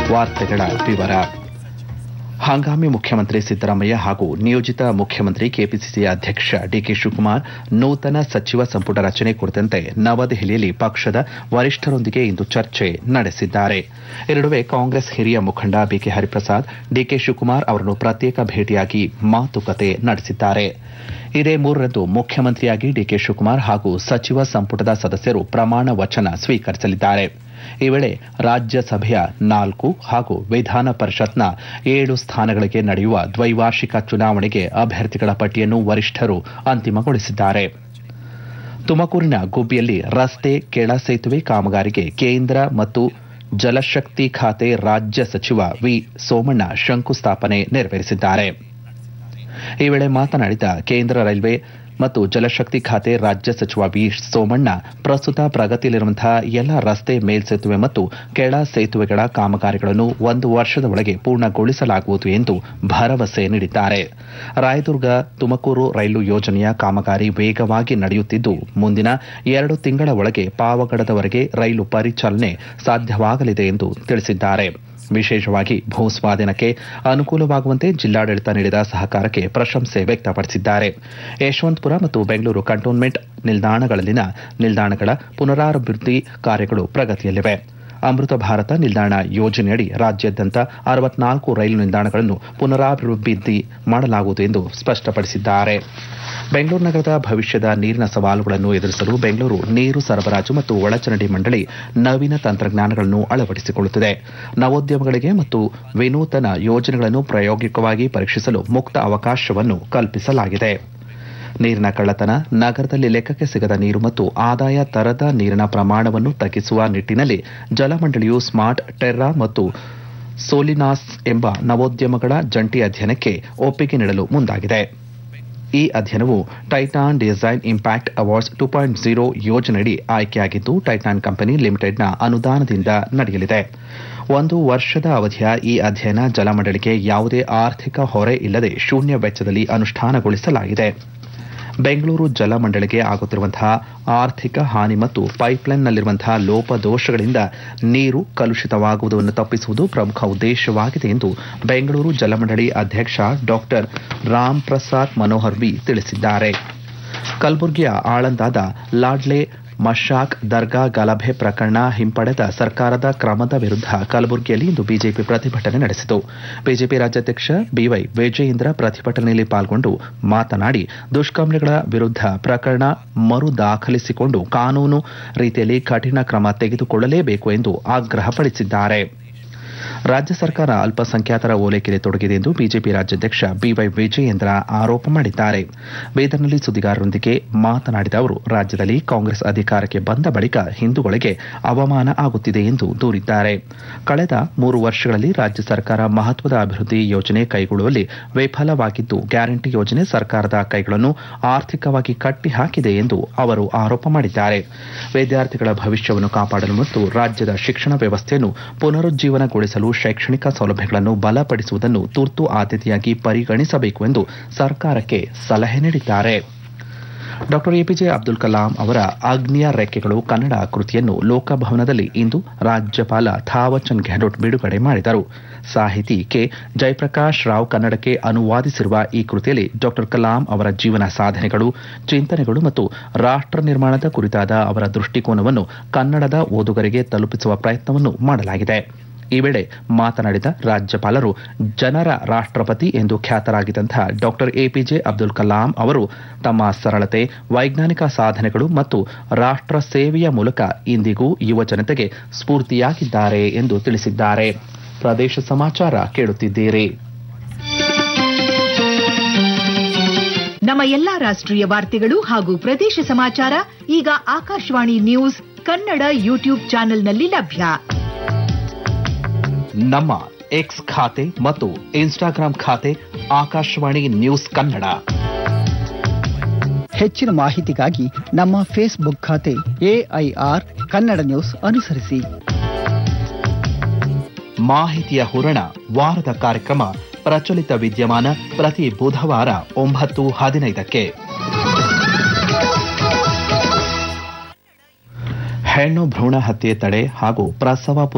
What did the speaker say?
ವಾರ್ತೆಗಳ ವಿವರ ಹಂಗಾಮಿ ಮುಖ್ಯಮಂತ್ರಿ ಸಿದ್ದರಾಮಯ್ಯ ಹಾಗೂ ನಿಯೋಜಿತ ಮುಖ್ಯಮಂತ್ರಿ ಕೆಪಿಸಿಸಿ ಅಧ್ಯಕ್ಷ ಡಿಕೆ ಶಿವಕುಮಾರ್ ನೂತನ ಸಚಿವ ಸಂಪುಟ ರಚನೆ ಕುರಿತಂತೆ ನವದೆಹಲಿಯಲ್ಲಿ ಪಕ್ಷದ ವರಿಷ್ಠರೊಂದಿಗೆ ಇಂದು ಚರ್ಚೆ ನಡೆಸಿದ್ದಾರೆ ಈ ನಡುವೆ ಕಾಂಗ್ರೆಸ್ ಹಿರಿಯ ಮುಖಂಡ ಬಿಕೆ ಹರಿಪ್ರಸಾದ್ ಡಿಕೆ ಶಿವಕುಮಾರ್ ಅವರನ್ನು ಪ್ರತ್ಯೇಕ ಭೇಟಿಯಾಗಿ ಮಾತುಕತೆ ನಡೆಸಿದ್ದಾರೆ ಇದೇ ಮೂರರಂದು ಮುಖ್ಯಮಂತ್ರಿಯಾಗಿ ಡಿಕೆ ಶಿವಕುಮಾರ್ ಹಾಗೂ ಸಚಿವ ಸಂಪುಟದ ಸದಸ್ಯರು ಪ್ರಮಾಣ ವಚನ ಸ್ವೀಕರಿಸಲಿದ್ದಾರೆ ಈ ವೇಳೆ ರಾಜ್ಯಸಭೆಯ ನಾಲ್ಕು ಹಾಗೂ ವಿಧಾನ ಪರಿಷತ್ನ ಏಳು ಸ್ಥಾನಗಳಿಗೆ ನಡೆಯುವ ದ್ವೈವಾರ್ಷಿಕ ಚುನಾವಣೆಗೆ ಅಭ್ಯರ್ಥಿಗಳ ಪಟ್ಟಿಯನ್ನು ವರಿಷ್ಠರು ಅಂತಿಮಗೊಳಿಸಿದ್ದಾರೆ ತುಮಕೂರಿನ ಗುಬ್ಬಿಯಲ್ಲಿ ರಸ್ತೆ ಕೆಳ ಸೇತುವೆ ಕಾಮಗಾರಿಗೆ ಕೇಂದ್ರ ಮತ್ತು ಜಲಶಕ್ತಿ ಖಾತೆ ರಾಜ್ಯ ಸಚಿವ ವಿ ಸೋಮಣ್ಣ ಶಂಕುಸ್ಥಾಪನೆ ನೆರವೇರಿಸಿದ್ದಾರೆ ಈ ವೇಳೆ ಮಾತನಾಡಿದ ಕೇಂದ್ರ ರೈಲ್ವೆ ಮತ್ತು ಜಲಶಕ್ತಿ ಖಾತೆ ರಾಜ್ಯ ಸಚಿವ ವಿ ಸೋಮಣ್ಣ ಪ್ರಸ್ತುತ ಪ್ರಗತಿಯಲ್ಲಿರುವಂತಹ ಎಲ್ಲ ರಸ್ತೆ ಮೇಲ್ಸೇತುವೆ ಮತ್ತು ಕೆಳ ಸೇತುವೆಗಳ ಕಾಮಗಾರಿಗಳನ್ನು ಒಂದು ವರ್ಷದ ಒಳಗೆ ಪೂರ್ಣಗೊಳಿಸಲಾಗುವುದು ಎಂದು ಭರವಸೆ ನೀಡಿದ್ದಾರೆ ರಾಯದುರ್ಗ ತುಮಕೂರು ರೈಲು ಯೋಜನೆಯ ಕಾಮಗಾರಿ ವೇಗವಾಗಿ ನಡೆಯುತ್ತಿದ್ದು ಮುಂದಿನ ಎರಡು ತಿಂಗಳ ಒಳಗೆ ಪಾವಗಡದವರೆಗೆ ರೈಲು ಪರಿಚಾಲನೆ ಸಾಧ್ಯವಾಗಲಿದೆ ಎಂದು ತಿಳಿಸಿದ್ದಾರೆ ವಿಶೇಷವಾಗಿ ಭೂಸ್ವಾಧೀನಕ್ಕೆ ಅನುಕೂಲವಾಗುವಂತೆ ಜಿಲ್ಲಾಡಳಿತ ನೀಡಿದ ಸಹಕಾರಕ್ಕೆ ಪ್ರಶಂಸೆ ವ್ಯಕ್ತಪಡಿಸಿದ್ದಾರೆ ಯಶವಂತಪುರ ಮತ್ತು ಬೆಂಗಳೂರು ಕಂಟೋನ್ಮೆಂಟ್ ನಿಲ್ದಾಣಗಳಲ್ಲಿನ ನಿಲ್ದಾಣಗಳ ಪುನರಾಭಿವೃದ್ಧಿ ಕಾರ್ಯಗಳು ಪ್ರಗತಿಯಲ್ಲಿವೆ ಅಮೃತ ಭಾರತ ನಿಲ್ದಾಣ ಯೋಜನೆಯಡಿ ರಾಜ್ಯಾದ್ಯಂತ ಅರವತ್ನಾಲ್ಕು ರೈಲು ನಿಲ್ದಾಣಗಳನ್ನು ಪುನರಾಭಿವೃದ್ಧಿ ಮಾಡಲಾಗುವುದು ಎಂದು ಸ್ಪಷ್ಟಪಡಿಸಿದ್ದಾರೆ ಬೆಂಗಳೂರು ನಗರದ ಭವಿಷ್ಯದ ನೀರಿನ ಸವಾಲುಗಳನ್ನು ಎದುರಿಸಲು ಬೆಂಗಳೂರು ನೀರು ಸರಬರಾಜು ಮತ್ತು ಒಳಚರಂಡಿ ಮಂಡಳಿ ನವೀನ ತಂತ್ರಜ್ಞಾನಗಳನ್ನು ಅಳವಡಿಸಿಕೊಳ್ಳುತ್ತಿದೆ ನವೋದ್ಯಮಗಳಿಗೆ ಮತ್ತು ವಿನೂತನ ಯೋಜನೆಗಳನ್ನು ಪ್ರಾಯೋಗಿಕವಾಗಿ ಪರೀಕ್ಷಿಸಲು ಮುಕ್ತ ಅವಕಾಶವನ್ನು ಕಲ್ಪಿಸಲಾಗಿದೆ ನೀರಿನ ಕಳ್ಳತನ ನಗರದಲ್ಲಿ ಲೆಕ್ಕಕ್ಕೆ ಸಿಗದ ನೀರು ಮತ್ತು ಆದಾಯ ತರದ ನೀರಿನ ಪ್ರಮಾಣವನ್ನು ತಗ್ಗಿಸುವ ನಿಟ್ಟಿನಲ್ಲಿ ಜಲಮಂಡಳಿಯು ಸ್ಮಾರ್ಟ್ ಟೆರ್ರಾ ಮತ್ತು ಸೋಲಿನಾಸ್ ಎಂಬ ನವೋದ್ಯಮಗಳ ಜಂಟಿ ಅಧ್ಯಯನಕ್ಕೆ ಒಪ್ಪಿಗೆ ನೀಡಲು ಮುಂದಾಗಿದೆ ಈ ಅಧ್ಯಯನವು Titan design impact awards two point zero ಯೋಜನೆಯಡಿ ಆಯ್ಕೆಯಾಗಿದ್ದು ಟೈಟಾನ್ ಕಂಪನಿ ಲಿಮಿಟೆಡ್ನ ಅನುದಾನದಿಂದ ನಡೆಯಲಿದೆ ಒಂದು ವರ್ಷದ ಅವಧಿಯ ಈ ಅಧ್ಯಯನ ಜಲಮಂಡಳಿಗೆ ಯಾವುದೇ ಆರ್ಥಿಕ ಹೊರೆ ಇಲ್ಲದೆ ಶೂನ್ಯ ವೆಚ್ಚದಲ್ಲಿ ಅನುಷ್ಠಾನಗೊಳಿಸಲಾಗಿದೆ ಬೆಂಗಳೂರು ಜಲಮಂಡಳಿಗೆ ಆಗುತ್ತಿರುವಂತಹ ಆರ್ಥಿಕ ಹಾನಿ ಮತ್ತು ಪೈಪ್ಲೈನ್ನಲ್ಲಿರುವಂತಹ ಲೋಪದೋಷಗಳಿಂದ ನೀರು ಕಲುಷಿತವಾಗುವುದನ್ನು ತಪ್ಪಿಸುವುದು ಪ್ರಮುಖ ಉದ್ದೇಶವಾಗಿದೆ ಎಂದು ಬೆಂಗಳೂರು ಜಲಮಂಡಳಿ ಅಧ್ಯಕ್ಷ ಡಾಕ್ಟರ್ ರಾಮ್ ಪ್ರಸಾದ್ ಮನೋಹರ್ ವಿ ತಿಳಿಸಿದ್ದಾರೆ ಕಲಬುರಗಿಯ ಆಳಂದಾದ ಲಾಡ್ಲೆ ಮಶಾಕ್ ದರ್ಗಾ ಗಲಭೆ ಪ್ರಕರಣ ಹಿಂಪಡೆದ ಸರ್ಕಾರದ ಕ್ರಮದ ವಿರುದ್ಧ ಕಲಬುರಗಿಯಲ್ಲಿ ಇಂದು ಬಿಜೆಪಿ ಪ್ರತಿಭಟನೆ ನಡೆಸಿತು ಬಿಜೆಪಿ ರಾಜ್ಯಾಧ್ಯಕ್ಷ ಬಿವೈ ವಿಜಯೇಂದ್ರ ಪ್ರತಿಭಟನೆಯಲ್ಲಿ ಪಾಲ್ಗೊಂಡು ಮಾತನಾಡಿ ದುಷ್ಕರ್ಮಿಗಳ ವಿರುದ್ಧ ಪ್ರಕರಣ ಮರು ದಾಖಲಿಸಿಕೊಂಡು ಕಾನೂನು ರೀತಿಯಲ್ಲಿ ಕಠಿಣ ಕ್ರಮ ತೆಗೆದುಕೊಳ್ಳಲೇಬೇಕು ಎಂದು ಆಗ್ರಹಪಡಿಸಿದ್ದಾರೆ ರಾಜ್ಯ ಸರ್ಕಾರ ಅಲ್ಪಸಂಖ್ಯಾತರ ಓಲೈಕೆಯಲ್ಲಿ ತೊಡಗಿದೆ ಎಂದು ಬಿಜೆಪಿ ರಾಜ್ಯಾಧ್ಯಕ್ಷ ಬಿವೈ ವಿಜಯೇಂದ್ರ ಆರೋಪ ಮಾಡಿದ್ದಾರೆ ಬೀದರ್ನಲ್ಲಿ ಸುದ್ದಿಗಾರರೊಂದಿಗೆ ಮಾತನಾಡಿದ ಅವರು ರಾಜ್ಯದಲ್ಲಿ ಕಾಂಗ್ರೆಸ್ ಅಧಿಕಾರಕ್ಕೆ ಬಂದ ಬಳಿಕ ಹಿಂದೂಗಳಿಗೆ ಅವಮಾನ ಆಗುತ್ತಿದೆ ಎಂದು ದೂರಿದ್ದಾರೆ ಕಳೆದ ಮೂರು ವರ್ಷಗಳಲ್ಲಿ ರಾಜ್ಯ ಸರ್ಕಾರ ಮಹತ್ವದ ಅಭಿವೃದ್ಧಿ ಯೋಜನೆ ಕೈಗೊಳ್ಳುವಲ್ಲಿ ವಿಫಲವಾಗಿದ್ದು ಗ್ಯಾರಂಟಿ ಯೋಜನೆ ಸರ್ಕಾರದ ಕೈಗಳನ್ನು ಆರ್ಥಿಕವಾಗಿ ಕಟ್ಟಿಹಾಕಿದೆ ಎಂದು ಅವರು ಆರೋಪ ಮಾಡಿದ್ದಾರೆ ವಿದ್ಯಾರ್ಥಿಗಳ ಭವಿಷ್ಯವನ್ನು ಕಾಪಾಡಲು ಮತ್ತು ರಾಜ್ಯದ ಶಿಕ್ಷಣ ವ್ಯವಸ್ಥೆಯನ್ನು ಪುನರುಜ್ಜೀವನಗೊಳಿಸಲು ಶೈಕ್ಷಣಿಕ ಸೌಲಭ್ಯಗಳನ್ನು ಬಲಪಡಿಸುವುದನ್ನು ತುರ್ತು ಆದ್ಯತೆಯಾಗಿ ಪರಿಗಣಿಸಬೇಕು ಎಂದು ಸರ್ಕಾರಕ್ಕೆ ಸಲಹೆ ನೀಡಿದ್ದಾರೆ ಡಾಕ್ಟರ್ ಎಪಿಜೆ ಅಬ್ದುಲ್ ಕಲಾಂ ಅವರ ಅಗ್ನಿಯ ರೆಕ್ಕೆಗಳು ಕನ್ನಡ ಕೃತಿಯನ್ನು ಲೋಕಭವನದಲ್ಲಿ ಇಂದು ರಾಜ್ಯಪಾಲ ಥಾವರ್ಚಂದ್ ಗೆಹ್ಲೋಟ್ ಬಿಡುಗಡೆ ಮಾಡಿದರು ಸಾಹಿತಿ ಕೆ ಜಯಪ್ರಕಾಶ್ ರಾವ್ ಕನ್ನಡಕ್ಕೆ ಅನುವಾದಿಸಿರುವ ಈ ಕೃತಿಯಲ್ಲಿ ಡಾಕ್ಟರ್ ಕಲಾಂ ಅವರ ಜೀವನ ಸಾಧನೆಗಳು ಚಿಂತನೆಗಳು ಮತ್ತು ರಾಷ್ಟ್ರ ನಿರ್ಮಾಣದ ಕುರಿತಾದ ಅವರ ದೃಷ್ಟಿಕೋನವನ್ನು ಕನ್ನಡದ ಓದುಗರಿಗೆ ತಲುಪಿಸುವ ಪ್ರಯತ್ನವನ್ನು ಮಾಡಲಾಗಿದೆ ಈ ವೇಳೆ ಮಾತನಾಡಿದ ರಾಜ್ಯಪಾಲರು ಜನರ ರಾಷ್ಟ್ರಪತಿ ಎಂದು ಖ್ಯಾತರಾಗಿದ್ದಂತಹ ಡಾಕ್ಟರ್ ಎಪಿಜೆ ಅಬ್ದುಲ್ ಕಲಾಂ ಅವರು ತಮ್ಮ ಸರಳತೆ ವೈಜ್ಞಾನಿಕ ಸಾಧನೆಗಳು ಮತ್ತು ರಾಷ್ಟ್ರ ಸೇವೆಯ ಮೂಲಕ ಇಂದಿಗೂ ಯುವ ಜನತೆಗೆ ಸ್ಫೂರ್ತಿಯಾಗಿದ್ದಾರೆ ಎಂದು ತಿಳಿಸಿದ್ದಾರೆ ಪ್ರದೇಶ ಸಮಾಚಾರ ಕೇಳುತ್ತಿದ್ದೀರಿ ನಮ್ಮ ಎಲ್ಲಾ ರಾಷ್ಟ್ರೀಯ ವಾರ್ತೆಗಳು ಹಾಗೂ ಪ್ರದೇಶ ಸಮಾಚಾರ ಈಗ ಆಕಾಶವಾಣಿ ನ್ಯೂಸ್ ಕನ್ನಡ ಯೂಟ್ಯೂಬ್ ಚಾನೆಲ್ನಲ್ಲಿ ಲಭ್ಯ ನಮ್ಮ ಎಕ್ಸ್ ಖಾತೆ ಮತ್ತು ಇನ್ಸ್ಟಾಗ್ರಾಂ ಖಾತೆ ಆಕಾಶವಾಣಿ ನ್ಯೂಸ್ ಕನ್ನಡ ಹೆಚ್ಚಿನ ಮಾಹಿತಿಗಾಗಿ ನಮ್ಮ ಫೇಸ್ಬುಕ್ ಖಾತೆ ಎಐಆರ್ ಕನ್ನಡ ನ್ಯೂಸ್ ಅನುಸರಿಸಿ ಮಾಹಿತಿಯ ಹೂರಣ ವಾರದ ಕಾರ್ಯಕ್ರಮ ಪ್ರಚಲಿತ ವಿದ್ಯಮಾನ ಪ್ರತಿ ಬುಧವಾರ ಒಂಬತ್ತು ಹದಿನೈದಕ್ಕೆ ಹೆಣ್ಣು ಭ್ರೂಣ ಹತ್ಯೆ ತಡೆ ಹಾಗೂ ಪ್ರಸವ